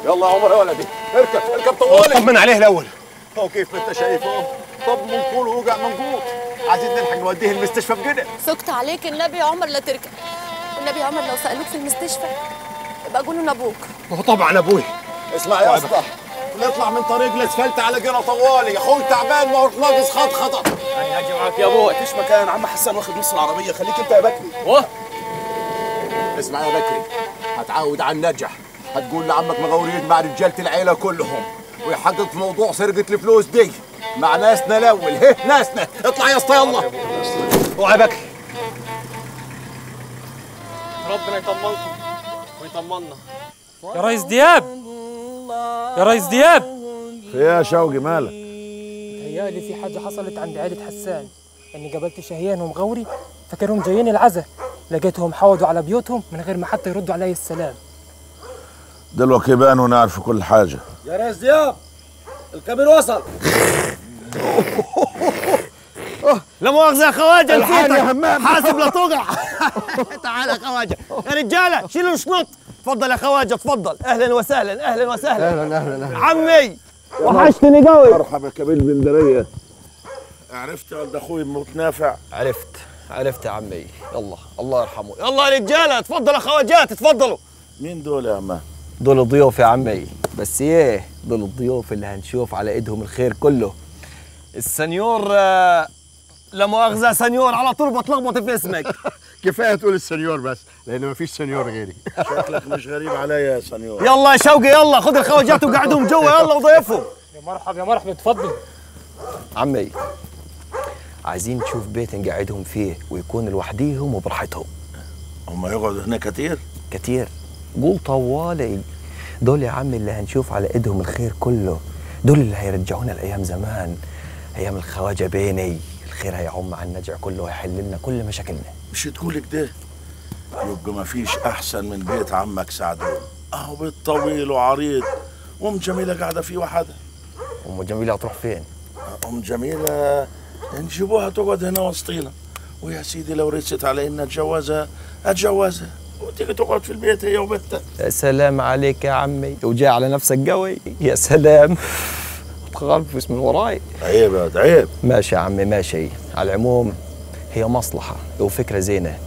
يلا يا عمر يا ولدي اركب اركب طوالي طمن عليه الاول هو كيف ما انت شايف اهو طب منقول ووجع منقوط عايزين نلحق نوديه المستشفى بجد سكت عليك النبي يا عمر لا تركب والنبي يا عمر لو سألوك في المستشفى يبقى قولوا لابوك ما هو طبعا ابوي اسمع يا اسطى نطلع من طريق الاسفلت على جرى طوالي يا اخوي تعبان ما هو ناقص خط خطر انا هاجي معاك يا ابوي مفيش مكان عم حسن واخد نص العربيه خليك انت يا بكري واه اسمع يا بكري هتعود على النجح هتقول لعمك مغورين مع رجاله العيله كلهم ويحقق في موضوع سرقه الفلوس دي مع ناسنا الاول هيه ناسنا اطلع يا اسطى يلا اوعى بكري ربنا يطمنكم ويطمنا يا ريس دياب يا ريس دياب في ايه يا شوقي مالك تهيألي في حاجة حصلت عند عيلة حسان إني قابلت شهيان ومغوري فكرهم جايين العزا لقيتهم حوضوا على بيوتهم من غير ما حتى يردوا علي السلام دلوقتي بان ونعرف كل حاجه يا ريس دياب الكبير وصل لا مؤاخذة يا خواجة الحقني يا نسيتك همام. حاسب لا تقع تعال يا خواجة يا رجالة شيلوا الشنط تفضل يا خواجة تفضل أهلا وسهلا أهلا وسهلا اهلا اهلا اهلا عمي وحشتني قوي مرحبا كبير بندريه عرفت يا ولد اخوي موت نافع عرفت عرفت يا عمي يلا الله يرحمه يلا يا رجالة تفضلوا يا خواجات تفضلوا مين دول يا امان دول الضيوف يا عمي بس ايه دول الضيوف اللي هنشوف على ايدهم الخير كله السنيور آه، لا مؤاخذة سنيور على طول بتلخبط في اسمك كفايه تقول السنيور بس لان مفيش سنيور غيري شكلك مش غريب عليا يا سنيور يلا يا شوقي يلا خذ الخواجات وقعدهم جوا يلا وضيفهم يا مرحبا يا مرحبا اتفضل عمي عايزين نشوف بيت نقعدهم فيه ويكون لوحديهم وبراحتهم هم يقعدوا هنا كتير كتير قول طوالي دول يا عمي اللي هنشوف على ايدهم الخير كله دول اللي هيرجعونا لايام زمان ايام الخواجه بيني الخير هيعم على النجع كله ويحل لنا كل مشاكلنا مش تقول كده يبقى مفيش احسن من بيت عمك سعدون اهو بيت طويل وعريض ام جميله قاعده فيه وحدها ام جميله هتروح فين ام جميله نجيبوها تقعد هنا وسطينا ويا سيدي لو رست علي اني اتجوزها اتجوزها وتيجي تقعد في البيت هي وبنتها يا سلام عليك يا عمي وجاي على نفسك قوي يا سلام تغلفس من وراي عيب يا ولد، عيب ماشي يا عمي ماشي على العموم هي مصلحة وفكرة زينة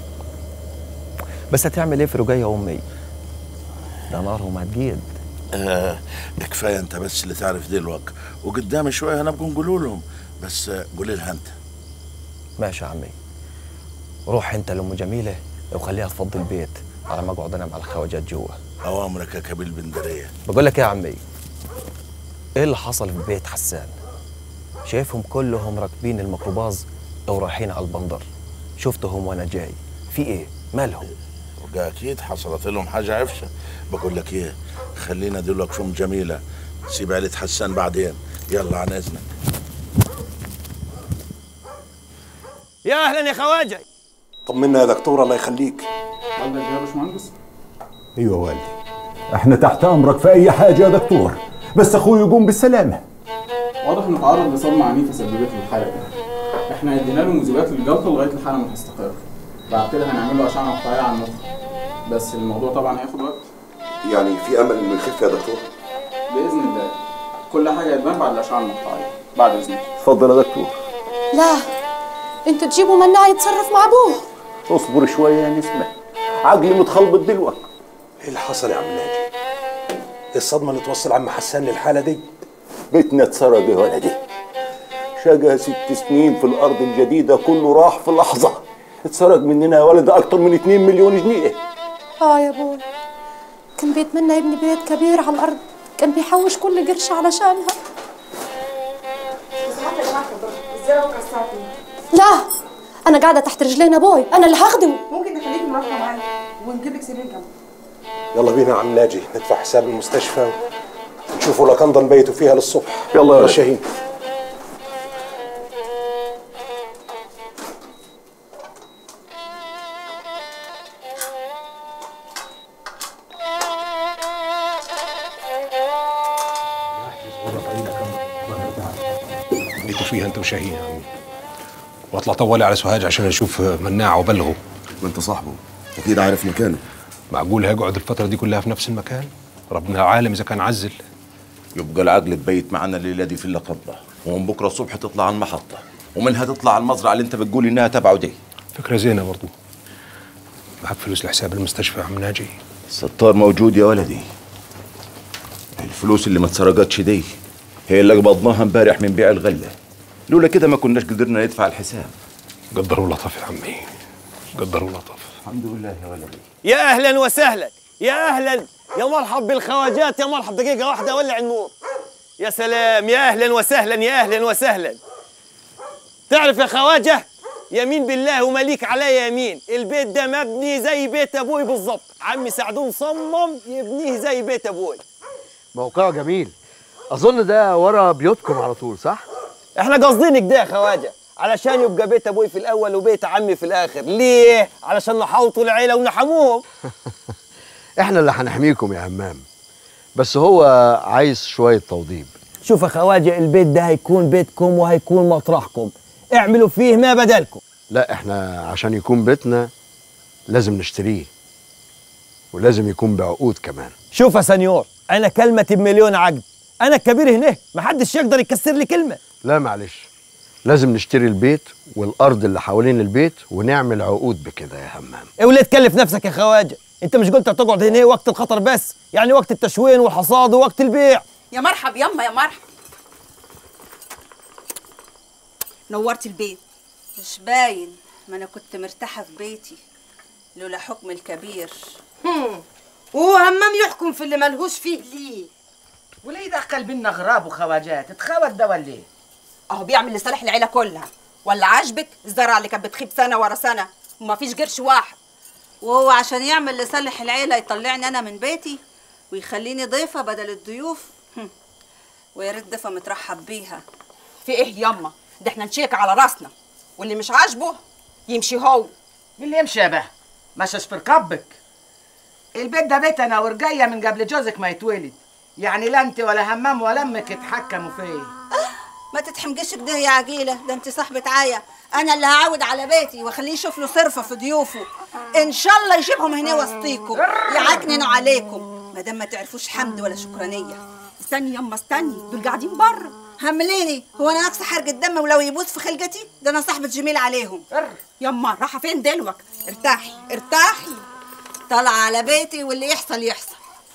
بس هتعمل ايه في رقية أمي؟ ده نارهم هتجيد آه كفايه انت بس اللي تعرف دلوقتي وقدام شويه هنبقى نقول لهم بس آه، قولي لها انت ماشي يا عمي روح انت لأم جميلة وخليها تفضي البيت على ما اقعد انا مع الخواجات جوا اوامرك يا كبير بندريه بقول لك ايه يا عمي ايه اللي حصل في بيت حسان شايفهم كلهم راكبين الميكروباص او رايحين على البندر شفتهم وانا جاي في ايه مالهم وقا اكيد حصلت لهم حاجه عفشه بقول لك ايه خلينا دلوقتي في ام جميله سيب عيله حسان بعدين يلا عن اذنك يا اهلا يا خواجه طمنا يا دكتور الله يخليك والدك يا باشمهندس ايوه والدي احنا تحت امرك في اي حاجه يا دكتور بس اخوي يقوم بالسلامه واضح انه تعرض لصدمه عنيفه سببت له الحاله دي احنا ادينا له مذيبات للجلطه لغايه الحاله ما تستقر بعد كده هنعمل له اشعه مقطعيه على المخ بس الموضوع طبعا هياخد وقت يعني في امل انه يخف يا دكتور باذن الله كل حاجه هتبان بعد الاشعه المقطعيه بعد اذنك اتفضل يا دكتور لا انتوا تجيبوا مناع يتصرف مع ابوه اصبر شويه يا نسمه عقلي متخلبط دلوقتي ايه اللي حصل يا عم ناجي؟ ايه الصدمه اللي توصل عم حسان للحاله دي؟ بيتنا اتسرق يا ولدي شقى ست سنين في الارض الجديده كله راح في لحظه اتسرق مننا يا ولد اكتر من 2 مليون جنيه اه يا ابوي كان بيتمنى يبني بيت كبير على الارض كان بيحوش كل قرش علشانها لا انا قاعده تحت رجلين ابوي انا اللي هخدمه ممكن نخليك مرافقه معانا ونجيب لك سرير جنبه يلا بينا يا عم ناجي ندفع حساب المستشفى ونشوفوا لكندا نبيتوا فيها للصبح يلا يا ولد. شاهين بيتوا فيها انت وشاهين يا عمي واطلع طوالي على سوهاج عشان اشوف مناع وبلغه ما انت صاحبه اكيد عارف مكانه معقول هيقعد الفتره دي كلها في نفس المكان ربنا عالم اذا كان عزل يبقى العقل تبيت معنا الليله دي في اللقبه ومن بكره الصبح تطلع على المحطه ومنها تطلع على المزرعه اللي انت بتقول انها تبعه دي فكره زينه برضو معك فلوس لحساب المستشفى يا عم ناجي الستار موجود يا ولدي الفلوس اللي ما اتسرقتش دي هي اللي قبضناها امبارح من بيع الغله لولا كده ما كناش قدرنا ندفع الحساب قدروا لطف يا عمي قدروا لطف الحمد لله يا ولدي يا اهلا وسهلا يا اهلا يا مرحب بالخواجات يا مرحب دقيقه واحده ولع النور يا سلام يا اهلا وسهلا يا اهلا وسهلا تعرف يا خواجه يمين بالله ومليك عليا يمين البيت ده مبني زي بيت ابوي بالظبط عمي سعدون صمم يبنيه زي بيت ابوي موقعه جميل اظن ده ورا بيوتكم على طول صح احنا قاصدين كده يا خواجه علشان يبقى بيت ابوي في الاول وبيت عمي في الاخر ليه علشان نحوطوا العيله ونحموهم احنا اللي هنحميكم يا همام بس هو عايز شويه توضيب شوف يا خواجه البيت ده هيكون بيتكم وهيكون مطرحكم اعملوا فيه ما بدلكم لا احنا عشان يكون بيتنا لازم نشتريه ولازم يكون بعقود كمان شوف يا سنيور انا كلمتي بمليون عقد انا الكبير هنا محدش يقدر يكسر لي كلمه لا معلش لازم نشتري البيت والارض اللي حوالين البيت ونعمل عقود بكده يا همام ايه وليه تكلف نفسك يا خواجه انت مش قلت هتقعد هنا وقت الخطر بس يعني وقت التشوين والحصاد ووقت البيع يا مرحب يما يا مرحب نورت البيت مش باين ما انا كنت مرتاحه في بيتي لولا حكم الكبير هم. وهو همام يحكم في اللي ملهوش فيه ليه وليه يدخل بينا غراب وخواجات اتخوت ده ولا ايه اهو بيعمل لصالح العيله كلها ولا عاجبك الزرعه اللي كانت بتخيب سنه ورا سنه وما فيش قرش واحد وهو عشان يعمل لصالح العيله يطلعني انا من بيتي ويخليني ضيفه بدل الضيوف هم. ويا ريت ضيفه مترحب بيها في ايه يما ده احنا نشيك على راسنا واللي مش عاجبه يمشي هو مين اللي يمشي يا باه مشاش في ركبك البيت ده بيتنا ورجايه من قبل جوزك ما يتولد يعني لا انت ولا همام ولا امك يتحكموا فيه ما تتحمجش كده يا عجيله ده انت صاحبه عايه انا اللي هعود على بيتي واخليه يشوف له صرفه في ضيوفه ان شاء الله يجيبهم هنا وسطيكم يعكننوا عليكم ما دام ما تعرفوش حمد ولا شكرانيه استني يما استني دول قاعدين بره همليني هو انا ناقصه حرق الدم ولو يبوس في خلقتي ده انا صاحبه جميل عليهم يما رايحه فين دلوك ارتاحي ارتاحي طالعه على بيتي واللي يحصل يحصل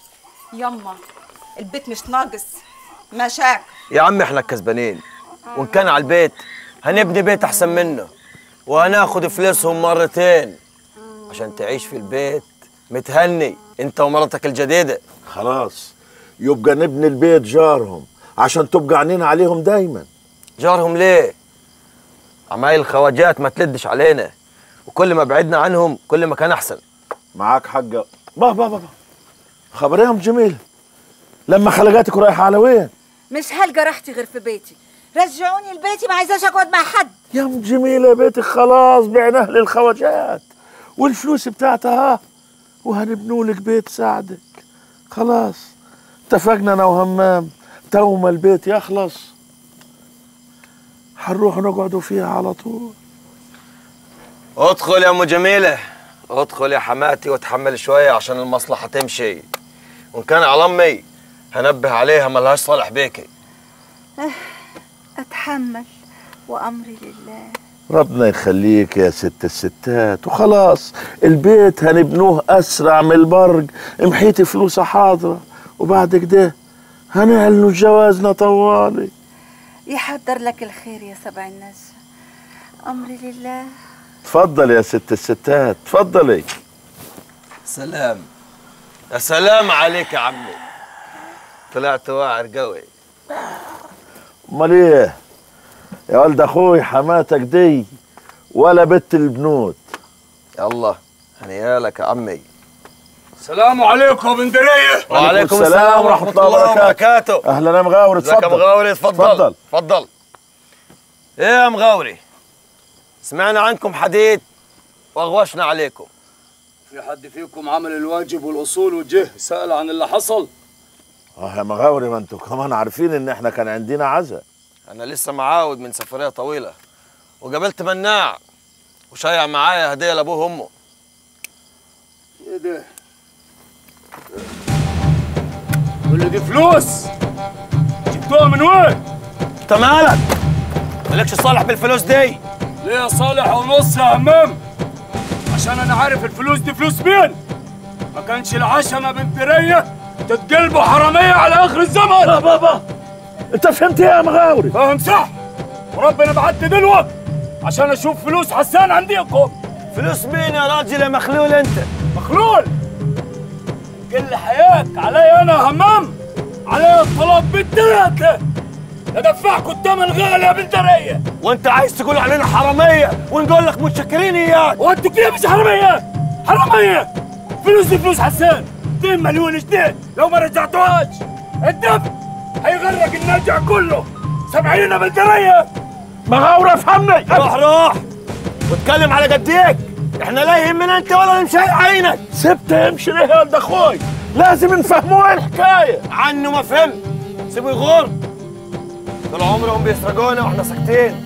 يما البيت مش ناقص مشاكل يا عم احنا الكسبانين وان كان على البيت هنبني بيت احسن منه وهناخد فلوسهم مرتين عشان تعيش في البيت متهني انت ومرتك الجديده خلاص يبقى نبني البيت جارهم عشان تبقى عينينا عليهم دايما جارهم ليه عمايل الخواجات ما تلدش علينا وكل ما بعدنا عنهم كل ما كان احسن معاك حق بابا بابا بابا خبريهم جميل لما خلقاتك رايحه على وين مش هلقى راحتي غير في بيتي رجعوني لبيتي ما عايزاش اقعد مع حد يا ام جميله بيتك خلاص بعناه للخواجات والفلوس بتاعتها ها وهنبنوا لك بيت ساعدك خلاص اتفقنا انا وهمام تو ما البيت يخلص هنروح نقعدوا فيها على طول ادخل يا ام جميله ادخل يا حماتي وتحمل شويه عشان المصلحه تمشي وان كان على امي هنبه عليها ملهاش صالح بيكي اتحمل وامري لله ربنا يخليك يا ست الستات وخلاص البيت هنبنوه اسرع من البرق محيتي فلوسها حاضره وبعد كده هنعلنوا جوازنا طوالي يحضر لك الخير يا سبع الناس امري لله تفضل يا ست الستات تفضلي سلام يا سلام عليك يا عمي طلعت واعر قوي امال ايه يا ولد اخوي حماتك دي ولا بنت البنوت يلا هنيالك يا عمي السلام عليكم يا بندريه وعليكم السلام ورحمة الله وبركاته اهلا يا مغاوري ازيك يا اتفضل مغاوري اتفضل اتفضل اتفضل ايه يا مغاوري سمعنا عنكم حديث واغوشنا عليكم في حد فيكم عمل الواجب والاصول وجه سال عن اللي حصل اه يا مغاوري ما انتوا كمان عارفين ان احنا كان عندنا عزاء انا لسه معاود من سفريه طويله وقابلت مناع وشايع معايا هديه لابوه وامه ايه ده كل دي فلوس جبتوها من وين؟ انت مالك؟ مالكش صالح بالفلوس دي ليه صالح ونص يا همام؟ عشان انا عارف الفلوس دي فلوس مين؟ ما كانش العشمة بنت رية تتقلبوا حرامية على اخر الزمن يا بابا انت فهمت ايه يا مغاوري؟ فاهم صح وربنا بعت دلوقتي عشان اشوف فلوس حسان عنديكم فلوس مين يا راجل يا مخلول انت؟ مخلول كل حياك علي انا يا همام علي الطلاق بالثلاثة ادفعكم الثمن غالي يا بنت رية وانت عايز تقول علينا حراميه ونقول لك متشكرين اياك وانتوا كيف مش حرامية حرامية فلوس دي فلوس حسان 2 مليون جنيه لو ما رجعتوهاش الدفع هيغرق الناجع كله سامعين يا بنت رية مغاوري افهمني روح روح واتكلم على قديك احنا لا يهمنا انت ولا نمشي عينك سبت يمشي ليه يا ولد اخوي لازم نفهموه ايه الحكايه عنه ما فهمت سيبه يغور طول عمرهم بيسرقونا واحنا ساكتين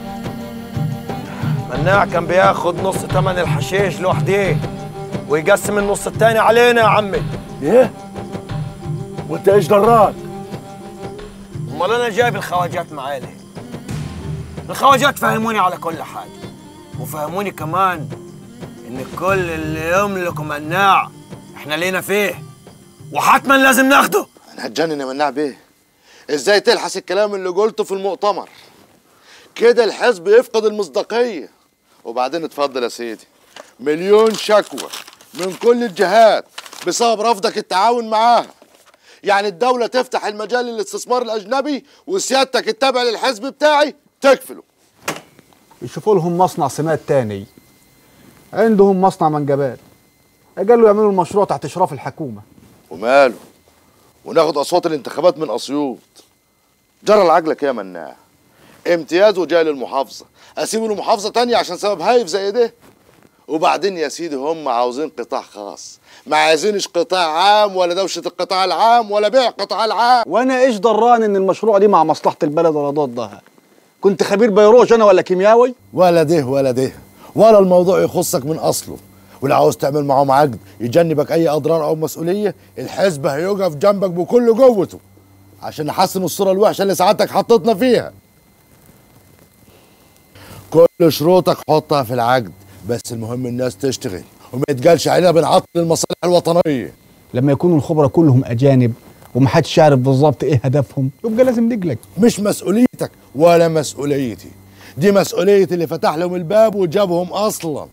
مناع كان بياخد نص تمن الحشيش لوحده ويقسم النص التاني علينا يا عمي ايه وانت ايش دراك امال انا جايب الخواجات معايا ليه الخواجات فهموني على كل حاجه وفهموني كمان ان كل اللي يملك مناع احنا لينا فيه وحتما لازم ناخده انا هتجنن يا مناع بيه ازاي تلحس الكلام اللي قلته في المؤتمر كده الحزب يفقد المصداقيه وبعدين اتفضل يا سيدي مليون شكوى من كل الجهات بسبب رفضك التعاون معاها يعني الدولة تفتح المجال للاستثمار الأجنبي وسيادتك التابع للحزب بتاعي تكفله يشوفوا لهم مصنع سماد تاني عندهم مصنع منجبات قالوا يعملوا المشروع تحت إشراف الحكومة وماله وناخد أصوات الانتخابات من أسيوط جرى العجلك يا مناع امتيازه جاي للمحافظة أسيبه لمحافظة تانية عشان سبب هايف زي ده وبعدين يا سيدي هم عاوزين قطاع خاص ما عايزينش قطاع عام ولا دوشة القطاع العام ولا بيع قطاع العام وانا ايش ضران ان المشروع دي مع مصلحة البلد ولا ضدها كنت خبير بيروج انا ولا كيمياوي ولا ده ولا ده ولا الموضوع يخصك من اصله ولو عاوز تعمل معاهم عقد يجنبك اي اضرار او مسؤوليه الحزب هيقف جنبك بكل قوته عشان نحسن الصوره الوحشه اللي سعادتك حطيتنا فيها كل شروطك حطها في العقد بس المهم الناس تشتغل وما يتقالش علينا بنعطل المصالح الوطنيه لما يكونوا الخبراء كلهم اجانب ومحدش يعرف بالظبط ايه هدفهم يبقى لازم نقلق مش مسؤوليتك ولا مسؤوليتي دي مسؤولية اللي فتح لهم الباب وجابهم أصلا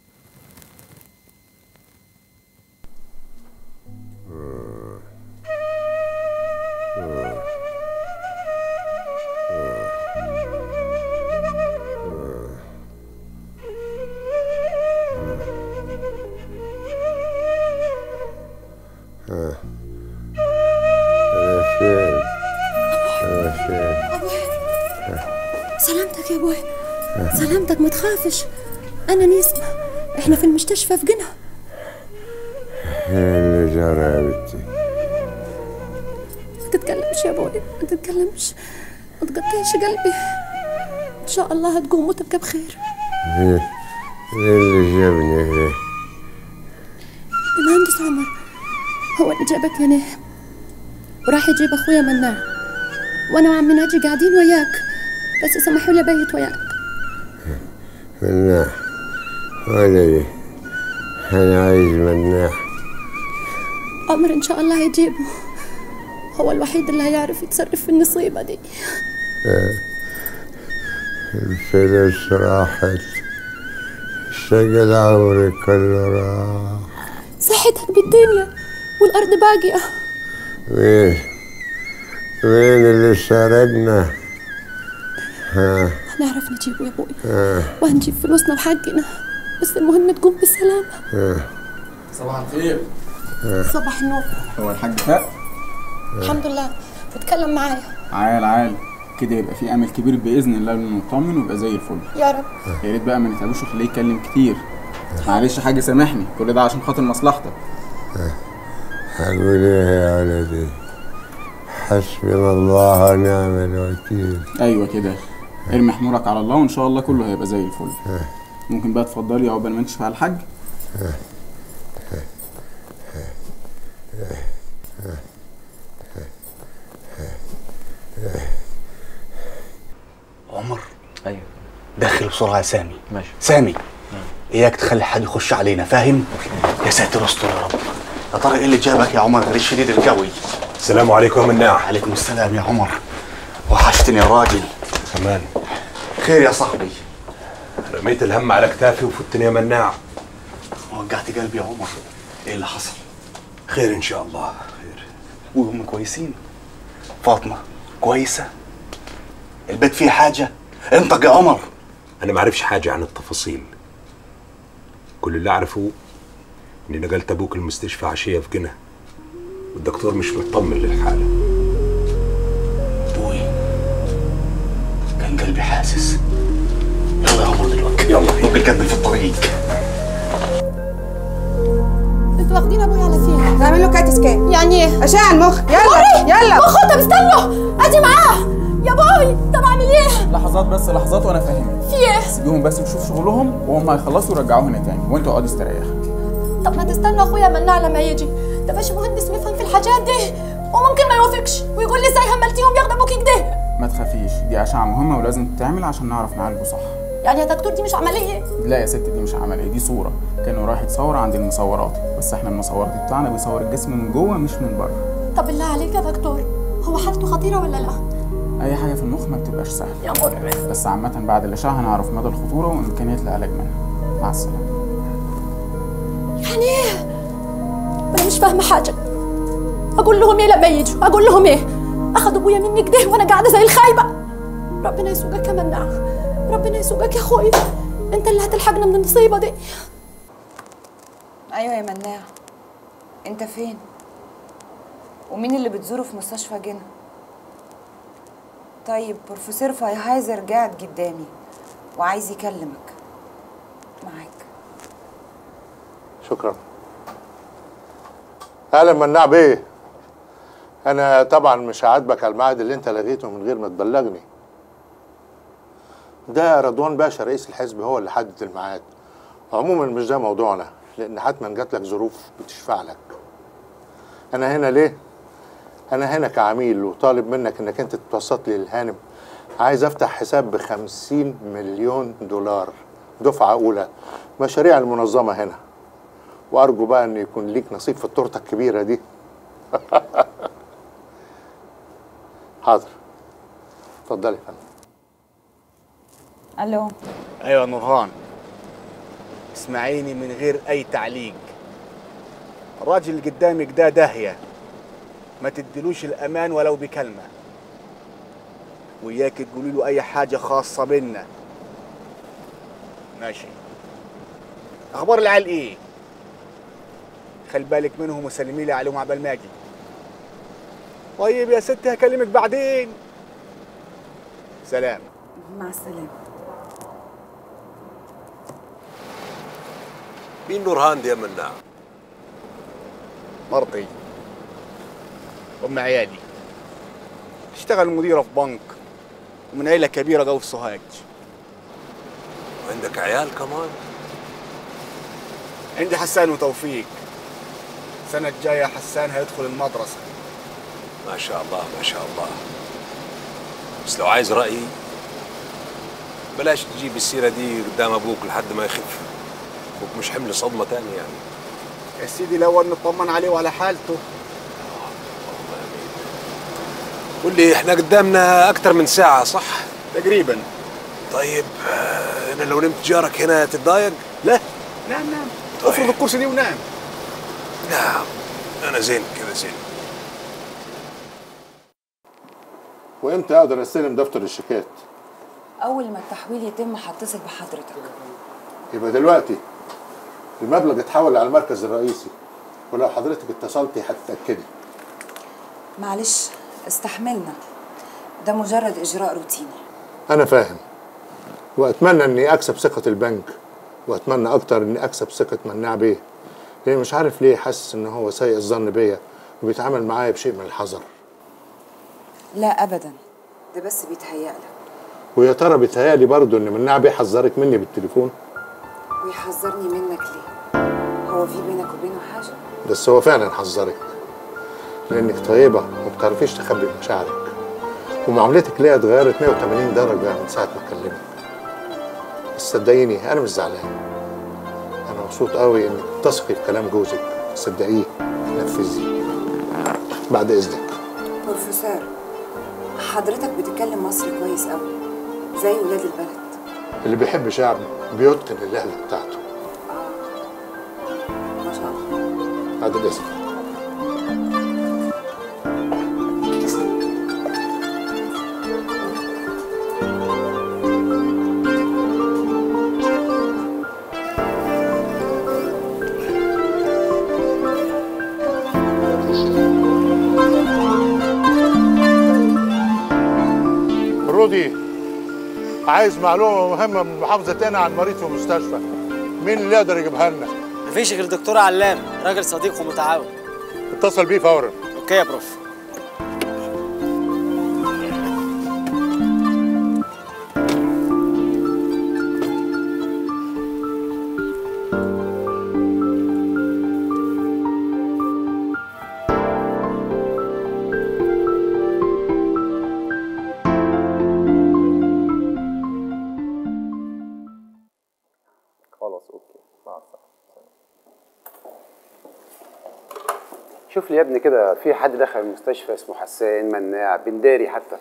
أنا فين؟ أنا فين؟ سلامتك يا ابوي سلامتك ما تخافش انا نسمة احنا في المستشفى في جنة إيه اللي جرى يا بنتي؟ ما تتكلمش يا ابوي ما تتكلمش ما تقطعش قلبي ان شاء الله هتقوم وتبقى بخير إيه إيه اللي جابني هنا؟ المهندس عمر هو اللي جابك هنا وراح يجيب اخويا مناع وانا وعمي ناجي قاعدين وياك بس سمحوا لي ابيت وياك مناح ولدي أنا عايز مناح عمر ان شاء الله هيجيبه هو الوحيد اللي هيعرف يتصرف في النصيبة دي آه. الفلوس راحت شقل عمري كله راح صحتك بالدنيا والارض باقية مين مين اللي سرقنا ها هنعرف نجيبه يا ابوي ها وهنجيب فلوسنا وحقنا بس المهم تقوم بالسلامة ها صباح الخير صباح النور هو الحاج فاق الحمد لله وتكلم معايا عال عال كده يبقى في امل كبير باذن الله انه نطمن ويبقى زي الفل يا رب يا ريت بقى ما نتعبوش وخليه يتكلم كتير معلش حاجه سامحني كل ده عشان خاطر مصلحتك هقول ايه يا ولدي حسبنا الله ونعم الوكيل ايوه كده ارمي حمورك على الله وان شاء الله كله هيبقى زي الفل ممكن بقى تفضلي عقبال ما نشفع على الحاج عمر ايوه دخل بسرعه يا سامي ماشي سامي اياك تخلي حد يخش علينا فاهم يا ساتر استر يا رب يا ترى ايه اللي جابك يا عمر غير الشديد القوي السلام عليكم يا مناع عليكم السلام يا عمر وحشتني يا راجل كمان خير يا صاحبي رميت الهم على كتافي وفتني يا مناع وجعت قلبي يا عمر ايه اللي حصل خير ان شاء الله وهم كويسين فاطمه كويسه البيت فيه حاجه انطق يا عمر انا ما اعرفش حاجه عن التفاصيل كل اللي اعرفه اني نقلت ابوك المستشفى عشيه في جنة والدكتور مش مطمن للحاله ابوي كان قلبي حاسس يلا يا عمر دلوقتي يلا ممكن نكمل في الطريق انتوا واخدين ابويا على فين؟ نعمل له كات سكان يعني ايه؟ اشعه المخ يلا وري! يلا مخه طب استنوا ادي معاه يا بوي طب اعمل ايه؟ لحظات بس لحظات وانا فاهمك في ايه؟ سيبيهم بس يشوفوا شغلهم وهم هيخلصوا يرجعوه هنا تاني وانتوا اقعدوا استريحوا طب ما تستنوا اخويا مناع لما يجي ده باش مهندس ويفهم في الحاجات دي وممكن ما يوافقش ويقول لي ازاي هملتيهم ياخدوا ابوكي كده ما تخافيش دي اشعه مهمه ولازم تتعمل عشان نعرف نعالجه صح يعني يا دكتور دي مش عمليه لا يا ست دي مش عمليه دي صوره كانه رايح يتصور عند المصورات بس احنا المصورات بتاعنا بيصور الجسم من جوه مش من بره طب بالله عليك يا دكتور هو حالته خطيره ولا لا؟ اي حاجه في المخ ما بتبقاش سهله يا مرعب بس عامه بعد الاشعه هنعرف مدى الخطوره وامكانيه العلاج منها مع السلامه يعني ايه؟ انا مش فاهمه حاجه اقول لهم ايه لما يجوا اقول لهم ايه اخدوا ابويا مني كده وانا قاعده زي الخايبه ربنا يسوقك يا مناع ربنا يسوقك يا اخوي انت اللي هتلحقنا من المصيبه دي ايوه يا مناع انت فين ومين اللي بتزوره في مستشفى جنة طيب بروفيسور فايهايزر قاعد قدامي وعايز يكلمك معاك شكرا اهلا مناع بيه انا طبعا مش هعاتبك على الميعاد اللي انت لغيته من غير ما تبلغني ده رضوان باشا رئيس الحزب هو اللي حدد الميعاد عموما مش ده موضوعنا لان حتما جات لك ظروف بتشفع لك انا هنا ليه انا هنا كعميل وطالب منك انك انت تتوسط لي الهانم عايز افتح حساب بخمسين مليون دولار دفعة اولى مشاريع المنظمة هنا وارجو بقى ان يكون ليك نصيب في التورته الكبيره دي حاضر اتفضلي يا فندم الو ايوه نورهان اسمعيني من غير اي تعليق الراجل اللي قدامك ده داهيه ما تديلوش الامان ولو بكلمه وياك تقولي له اي حاجه خاصه بينا ماشي اخبار العيال ايه خلي بالك منهم وسلمي لي عليهم عبال ما اجي طيب يا ستي هكلمك بعدين سلام مع السلامه مين نورهان دي يا مناع مرتي ام عيالي تشتغل مديره في بنك ومن عيله كبيره قوي في سوهاج وعندك عيال كمان عندي حسان وتوفيق السنه الجايه حسان هيدخل المدرسه ما شاء الله ما شاء الله بس لو عايز رأيي بلاش تجيب السيرة دي قدام أبوك لحد ما يخف أبوك مش حمل صدمة تاني يعني يا سيدي الاول نطمن عليه وعلى حالته قول لي احنا قدامنا أكتر من ساعة صح؟ تقريبا طيب آه، أنا لو نمت جارك هنا تتضايق؟ لا نعم نعم افرض الكرسي دي ونام نعم أنا زين كده زين وامتى اقدر استلم دفتر الشيكات اول ما التحويل يتم هتصل بحضرتك يبقى دلوقتي المبلغ اتحول على المركز الرئيسي ولو حضرتك اتصلتي هتتاكدي معلش استحملنا ده مجرد اجراء روتيني انا فاهم واتمنى اني اكسب ثقه البنك واتمنى اكتر اني اكسب ثقه مناع بيه لاني مش عارف ليه حاسس ان هو سيء الظن بيا وبيتعامل معايا بشيء من الحذر لا ابدا ده بس بيتهيألك ويا ترى بيتهيألي برضه ان مناع بيه حذرك مني بالتليفون ويحذرني منك ليه هو في بينك وبينه حاجه بس هو فعلا حذرك لانك طيبه وما بتعرفيش تخبي مشاعرك ومعاملتك ليا اتغيرت 180 درجه من ساعه ما كلمت بس صدقيني انا مش زعلان انا مبسوط قوي انك تثقي في كلام جوزك صدقيه نفذيه بعد اذنك بروفيسور حضرتك بتتكلم مصري كويس قوي زي ولاد البلد اللي بيحب شعب بيتقن اللهجه بتاعته ما شاء الله بعد الاذن رودي عايز معلومه مهمه من محافظه تاني عن مريض في المستشفى مين اللي يقدر يجيبها لنا مفيش غير دكتور علام راجل صديق ومتعاون اتصل بيه فورا اوكي يا بروف خلاص اوكي مع السلامه شوف لي يا ابني كده في حد دخل المستشفى اسمه حسان مناع بنداري حتى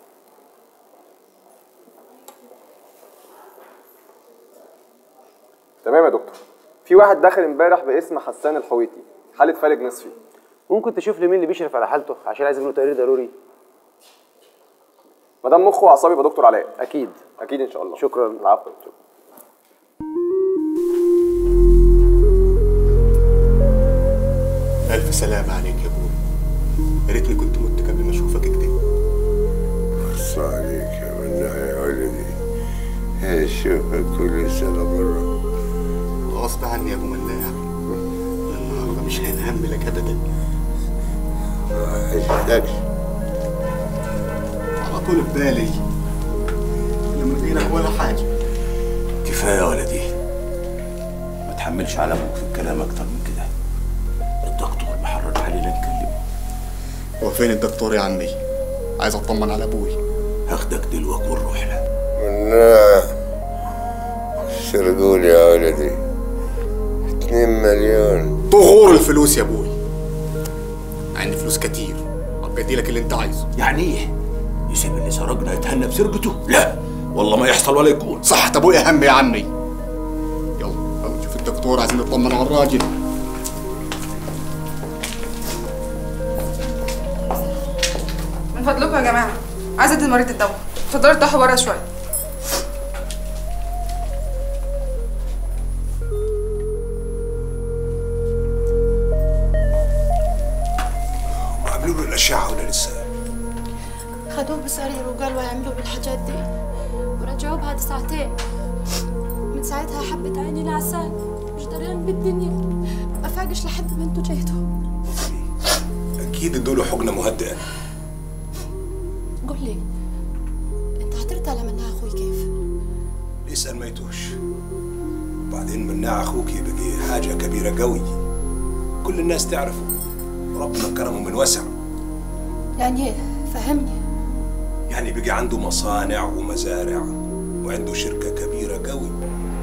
تمام يا دكتور في واحد دخل امبارح باسم حسان الحويتي حالة فالج نصفي ممكن تشوف لي مين اللي بيشرف على حالته عشان عايز منه تقرير ضروري مدام مخه واعصابي يبقى دكتور علاء اكيد اكيد ان شاء الله شكرا العفو شكرا ألف سلامة عليك يا ابوي يا ريتني كنت مت قبل ما أشوفك كده بص عليك يا مناع يا ولدي اشوفك كل سنة مرة غصب عني يا أبو مناع النهاردة مش هنهملك أبدا ما عشتكش على طول في بالي لما غيرك ولا حاجة كفايه يا ولدي ما تحملش على ابوك في الكلام اكتر من كده الدكتور محرج علينا نكلمه هو فين الدكتور يا عمي؟ عايز أطمن على أبوي هاخدك دلوقتي ونروح له مناع سرقوني يا ولدي اتنين مليون طغور الفلوس يا أبوي عندي فلوس كتير أبقى أديلك اللي أنت عايزه يعني ايه؟ يسيب اللي سرقنا يتهنى بسرقته؟ لا والله ما يحصل ولا يكون صح أبويا هم يا عمي يلا يلا شوف الدكتور عايزين نطمن على الراجل من فضلكم يا جماعه عايزه ادي المريض الدواء اتفضلوا ارتاحوا بره شويه عملوا له الاشعه ولا لسه؟ خدوه بسرير وقالوا يعملوا بالحاجات دي ورجعوه بعد ساعتين من ساعتها حبت عيني العسل مش دريان بالدنيا ما فاقش لحد ما انتوا جيتوا اكيد ادوا له حقنه مهدئه قول لي انت هترتى لما اخوي كيف اسال ما يتوش وبعدين مناع اخوك بقي حاجه كبيره قوي كل الناس تعرفه ربنا كرمه من وسع يعني ايه فهمني يعني بقي عنده مصانع ومزارع وعنده شركه كبيره قوي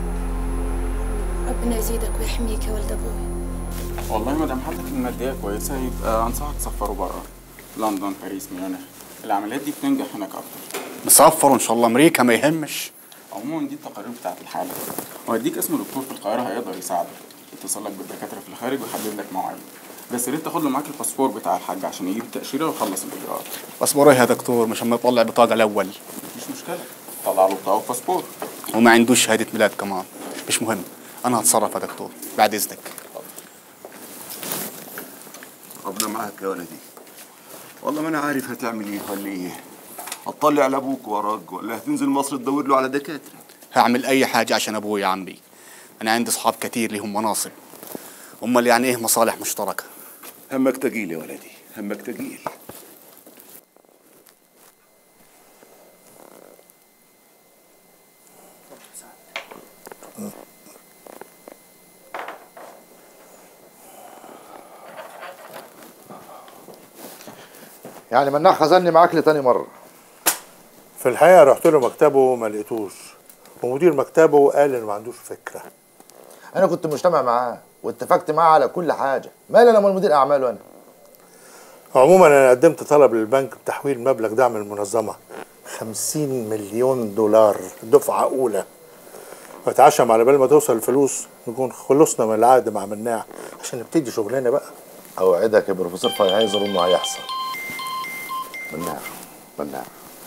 ربنا يزيدك ويحميك يا ولد ابوي والله ما دام حالتك الماديه كويسه يبقى انصحك تسفروا بره لندن باريس ميونخ العمليات دي بتنجح هناك اكتر نسافر إن شاء الله أمريكا ما يهمش عموما دي التقارير بتاعت الحاله وهديك اسم دكتور في القاهره هيقدر يساعدك يتصل لك بالدكاتره في الخارج ويحدد لك مواعيد بس يا ريت تاخد له معاك الباسبور بتاع الحاج عشان يجيب التاشيره ويخلص الاجراءات باسبور إيه يا دكتور مش أما يطلع بطاقة الأول مفيش مشكله طلع له بطاقه وباسبور وما عندوش شهادة ميلاد كمان مش مهم أنا هتصرف يا دكتور بعد إذنك ربنا معاك يا ولدي والله ما انا عارف هتعمل ايه ولا ايه هتطلع على ابوك وراك ولا هتنزل مصر تدور له على دكاتره هعمل أي حاجة عشان أبوي يا عمي أنا عندي أصحاب كتير ليهم مناصب أمال يعني إيه مصالح مشتركة همك تقيل يا ولدي همك تقيل يعني مناع خزني معاك لتاني مره في الحقيقه رحت له مكتبه ما لقيتوش ومدير مكتبه قال انه ما عندوش فكره انا كنت مجتمع معاه واتفقت معاه على كل حاجه مالي انا من مدير اعماله انا عموما انا قدمت طلب للبنك بتحويل مبلغ دعم المنظمه 50 مليون دولار دفعه اولى واتعشم على بال ما توصل الفلوس نكون خلصنا من العقد مع مناع عشان نبتدي شغلنا بقى اوعدك يا بروفيسور فايهايزر انه هيحصل مناع مناع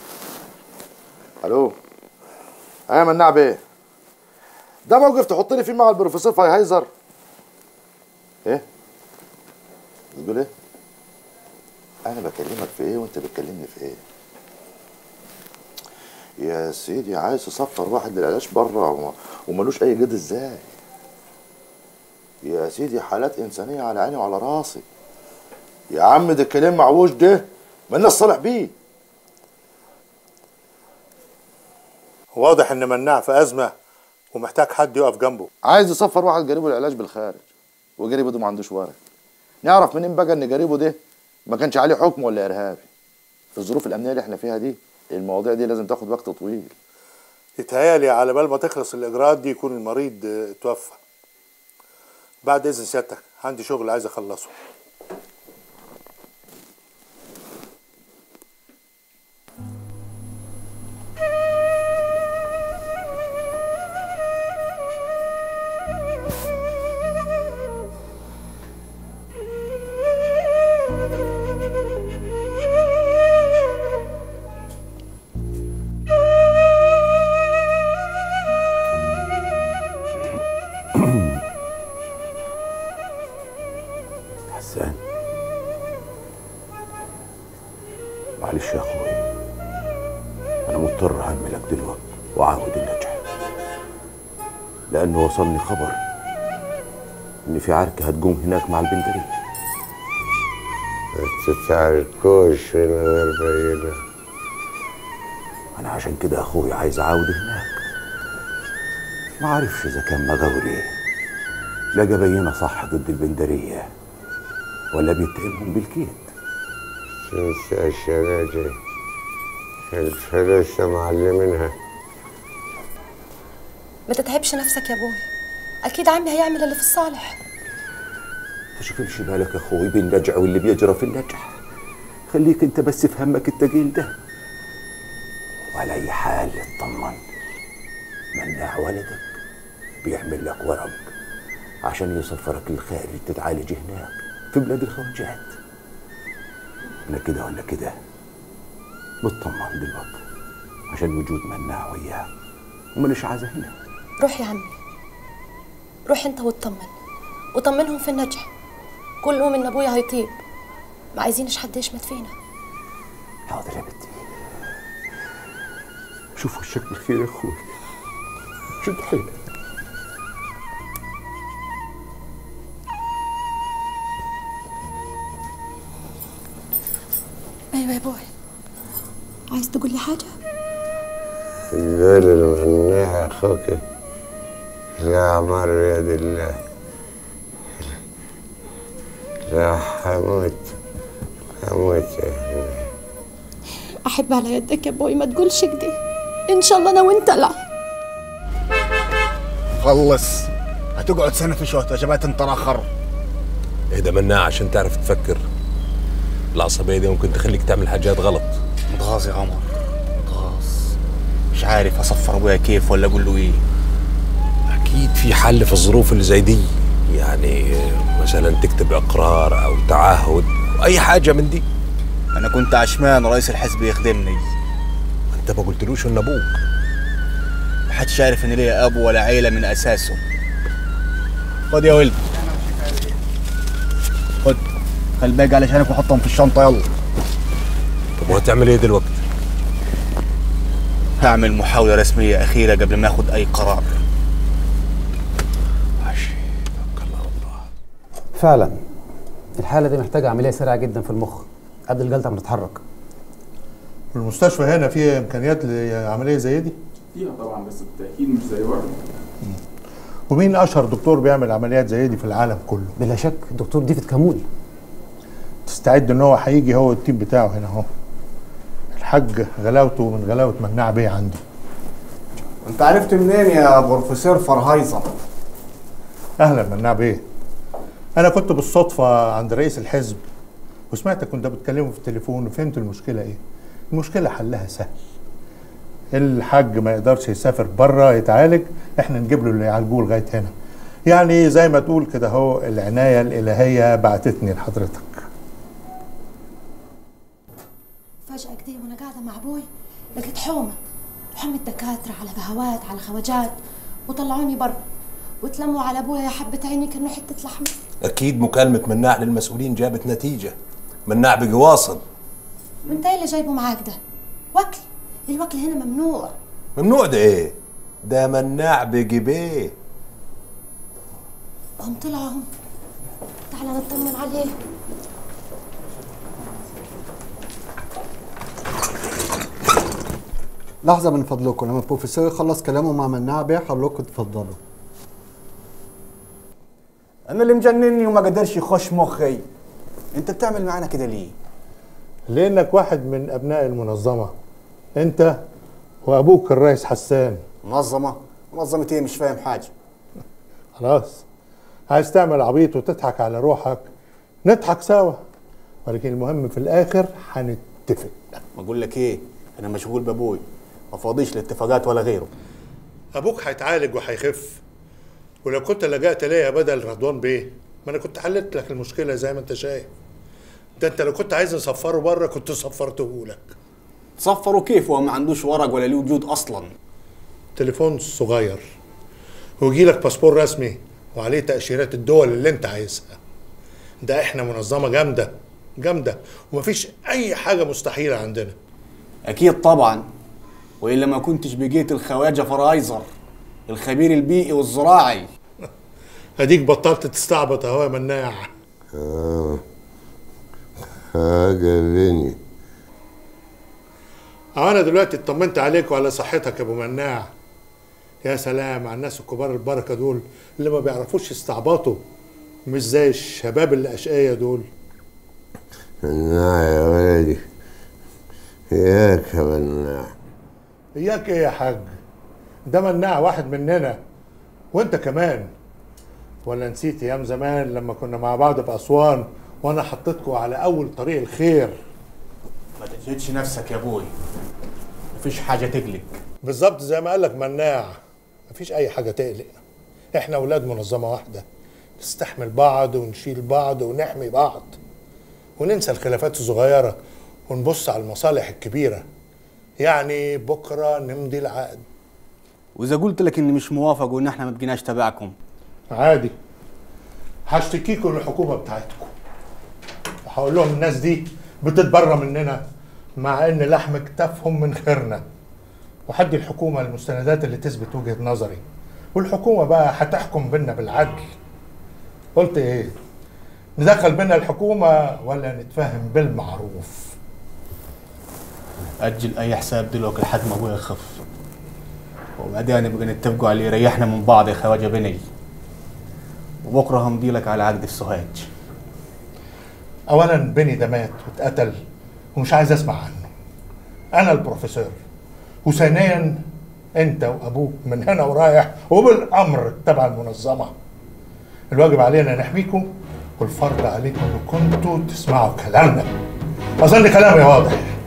الو ايه مناع بيه ده موقف تحطني فيه مع البروفيسور فايهايزر ايه بتقول ايه انا بكلمك في ايه وانت بتكلمني في ايه يا سيدي عايز تصفر واحد للعلاج بره وما- وملوش اي جد ازاي يا سيدي حالات انسانيه على عيني وعلى راسي يا عم ده الكلام معوج ده ما الناس صالح بيه واضح ان مناع في ازمه ومحتاج حد يقف جنبه عايز يصفر واحد قريبه العلاج بالخارج وقريبه ده ما عندوش ورق نعرف منين بقى ان قريبه ده ما كانش عليه حكم ولا ارهابي في الظروف الامنيه اللي احنا فيها دي المواضيع دي لازم تاخد وقت طويل يتهيألي على بال ما تخلص الاجراءات دي يكون المريض آه، اتوفى بعد اذن سيادتك عندي شغل عايز اخلصه حسان معلش يا اخوي انا مضطر اهملك دلوقتي واعاود النجح لانه وصلني خبر ان في عركه هتقوم هناك مع البندريه تتعاركوش من غير بينة انا عشان كده اخوي عايز اعاود هناك ما عارفش اذا كان مغاوري لقى بينه صح ضد البندريه ولا بيتهمهم بالكيد تنسى الشراجي الفلوس معلمينها ما تتعبش نفسك يا ابوي اكيد عمي هيعمل اللي في الصالح تشغلش بالك يا اخوي بالنجع واللي بيجرى في النجع خليك انت بس في همك التقيل ده وعلى اي حال اطمن مناع ولدك بيعمل لك ورق عشان يسفرك للخارج تتعالج هناك في بلاد الخواجات انا كده ولا كده مطمن دلوقتي عشان وجود مناع وياه ومانيش عايزه هنا روح يا عمي روح انت واطمن وطمنهم في النجح كل يوم ان ابويا هيطيب ما عايزينش حد يشمت فينا حاضر يا بنتي شوف وشك بالخير يا اخوي شد حيلك ايوه يا ابوي عايز تقول لي حاجه قول المناع اخوك لا عمر بيد الله لا حموت حموت احب على يدك يا ابوي ما تقولش كده ان شاء الله انا وانت لا خلص هتقعد سنه في شوطه جبات انت اخر اهدى مناع عشان تعرف تفكر العصبية دي ممكن تخليك تعمل حاجات غلط متغاظ يا عمر متغاظ مش عارف اصفر ابويا كيف ولا اقول له ايه أكيد في حل في الظروف اللي زي دي يعني مثلا تكتب إقرار أو تعهد أي حاجة من دي انا كنت عشمان رئيس الحزب يخدمني انت ما قلتلوش ان ابوك محدش عارف ان ليا اب ولا عيله من اساسه خد يا ولد خد خلي الباقي علشانك وحطهم في الشنطه يلا طب وهتعمل ايه دلوقتي هعمل محاولة رسمية أخيرة قبل ما أخد أي قرار فعلا الحالة دي محتاجة عملية سريعة جدا في المخ قبل الجلطة ما تتحرك المستشفى هنا فيها امكانيات لعمليه زي دي فيها طبعا بس بالتاكيد مش زي بره ومين اشهر دكتور بيعمل عمليات زي دي في العالم كله بلا شك دكتور ديفيد كامول تستعد ان هو هيجي هو والتيم بتاعه هنا اهو الحاج غلاوته من غلاوه مناع بيه عندي انت عرفت منين يا بروفيسور فرهايزر اهلا مناع بيه انا كنت بالصدفه عند رئيس الحزب وسمعتك كنت بتكلمه في التليفون وفهمت المشكله ايه المشكله حلها سهل الحاج ما يقدرش يسافر بره يتعالج احنا نجيب له اللي يعالجوه لغايه هنا يعني زي ما تقول كده هو العنايه الالهيه بعتتني لحضرتك فجأة كده وأنا قاعدة مع أبوي لقيت حومة حومة دكاترة على بهوات على خواجات وطلعوني برا وتلموا على أبويا يا حبة عيني كأنه حتة لحمة اكيد مكالمه مناع للمسؤولين جابت نتيجه مناع بقي واصل وأنت إيه اللي جايبه معاك ده؟ وكل الوكل هنا ممنوع ممنوع ده ايه ده مناع بقي بيه هم طلعوا هم تعال نطمن عليه لحظة من فضلكم لما البروفيسور يخلص كلامه مع مناع بيه خلوكم تفضلوا انا اللي مجنني وما قدرش يخش مخي انت بتعمل معانا كده ليه لانك واحد من ابناء المنظمه انت وابوك الرئيس حسان منظمه منظمه ايه مش فاهم حاجه خلاص عايز تعمل عبيط وتضحك على روحك نضحك سوا ولكن المهم في الاخر هنتفق بقول لك ايه انا مشغول بابوي ما فاضيش لاتفاقات ولا غيره ابوك هيتعالج وهيخف ولو كنت لجأت ليا بدل رضوان بيه ما انا كنت حلت لك المشكله زي ما انت شايف ده انت لو كنت عايز نصفره بره كنت صفرته لك صفروا كيف وهو ما عندوش ورق ولا له وجود اصلا تليفون صغير ويجي لك باسبور رسمي وعليه تأشيرات الدول اللي انت عايزها ده احنا منظمة جامدة جامدة ومفيش أي حاجة مستحيلة عندنا اكيد طبعا والا ما كنتش بقيت الخواجه فرايزر الخبير البيئي والزراعي اديك بطلت تستعبط اهو يا مناع آه. عجبني أهو انا دلوقتي اطمنت عليك وعلى صحتك يا ابو مناع يا سلام على الناس الكبار البركه دول اللي ما بيعرفوش يستعبطوا مش زي الشباب اللي اشقية دول مناع يا ولدي إياك يا مناع اياك ايه يا حاج ده مناع واحد مننا وانت كمان ولا نسيت ايام زمان لما كنا مع بعض في اسوان وانا حطيتكم على اول طريق الخير ما تجهدش نفسك يا ابوي مفيش حاجه تقلق بالظبط زي ما قالك مناع مفيش اي حاجه تقلق احنا اولاد منظمه واحده نستحمل بعض ونشيل بعض ونحمي بعض وننسى الخلافات الصغيره ونبص على المصالح الكبيره يعني بكره نمضي العقد واذا قلت لك اني مش موافق وان احنا ما بقيناش تبعكم عادي هشتكيكوا للحكومه بتاعتكم وهقول لهم الناس دي بتتبرى مننا مع ان لحم كتافهم من خيرنا وحدي الحكومه المستندات اللي تثبت وجهه نظري والحكومه بقى هتحكم بينا بالعدل قلت ايه ندخل بينا الحكومه ولا نتفاهم بالمعروف اجل اي حساب دلوقتي لحد ما ابويا يخف وبعدين نبقى نتفقوا على اللي يريحنا من بعض يا خواجه بني وبكره همضي لك على عقد السوهاج اولا بني ده مات واتقتل ومش عايز اسمع عنه انا البروفيسور وثانيا انت وابوك من هنا ورايح وبالامر تبع المنظمه الواجب علينا نحميكم والفرض عليكم ان كنتوا تسمعوا كلامنا اظن كلامي واضح